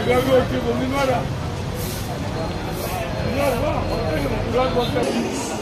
ಇವಾಗ ಹೋಗ್ತೀವಿ ಮುಂದಿನ ವಾರ ಇವಾಗ ಹೋಗ್ತಾರೆ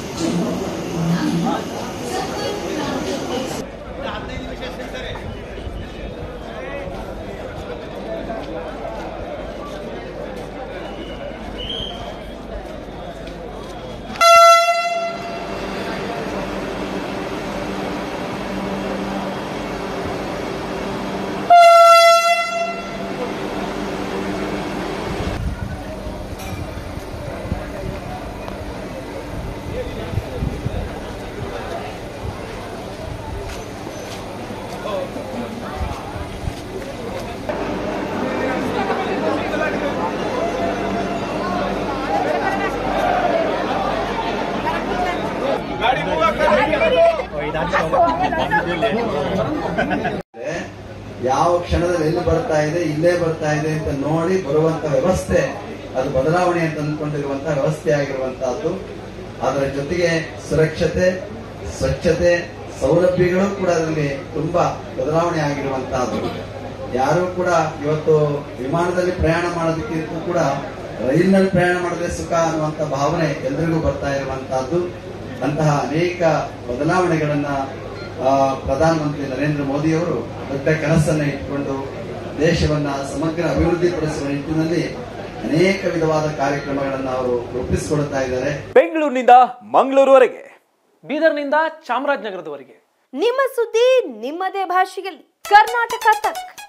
ಯಾವ ಕ್ಷಣದಲ್ಲಿ ಎಲ್ಲಿ ಬರ್ತಾ ಇದೆ ಇಲ್ಲೇ ಬರ್ತಾ ಇದೆ ಅಂತ ನೋಡಿ ಬರುವಂತ ವ್ಯವಸ್ಥೆ ಅದು ಬದಲಾವಣೆ ಅಂತ ಅಂದ್ಕೊಂಡಿರುವಂತ ವ್ಯವಸ್ಥೆ ಆಗಿರುವಂತಹದ್ದು ಅದರ ಜೊತೆಗೆ ಸುರಕ್ಷತೆ ಸ್ವಚ್ಛತೆ ಸೌಲಭ್ಯಗಳು ಕೂಡ ಅದರಲ್ಲಿ ತುಂಬಾ ಬದಲಾವಣೆ ಆಗಿರುವಂತಹದ್ದು ಯಾರು ಕೂಡ ಇವತ್ತು ವಿಮಾನದಲ್ಲಿ ಪ್ರಯಾಣ ಮಾಡೋದಕ್ಕಿಂತ ಕೂಡ ರೈಲಿನಲ್ಲಿ ಪ್ರಯಾಣ ಮಾಡದೆ ಸುಖ ಅನ್ನುವಂತ ಭಾವನೆ ಎಲ್ರಿಗೂ ಬರ್ತಾ ಇರುವಂತಹದ್ದು ಅಂತಹ ಅನೇಕ ಬದಲಾವಣೆಗಳನ್ನ ಆ, ಪ್ರಧಾನಮಂತ್ರಿ ನರೇಂದ್ರ ಮೋದಿ ಅವರು ದೊಡ್ಡ ಕನಸನ್ನ ಇಟ್ಕೊಂಡು ದೇಶವನ್ನ ಸಮಗ್ರ ಅಭಿವೃದ್ಧಿಪಡಿಸುವ ನಿಟ್ಟಿನಲ್ಲಿ ಅನೇಕ ವಿಧವಾದ ಕಾರ್ಯಕ್ರಮಗಳನ್ನ ಅವರು ರೂಪಿಸಿಕೊಡ್ತಾ ಇದ್ದಾರೆ ಬೆಂಗಳೂರಿನಿಂದ ಮಂಗಳೂರುವರೆಗೆ ಬೀದರ್ನಿಂದ ಚಾಮರಾಜನಗರದವರೆಗೆ ನಿಮ್ಮ ಸುದ್ದಿ ನಿಮ್ಮದೇ ಭಾಷೆಯಲ್ಲಿ ಕರ್ನಾಟಕ ತಕ್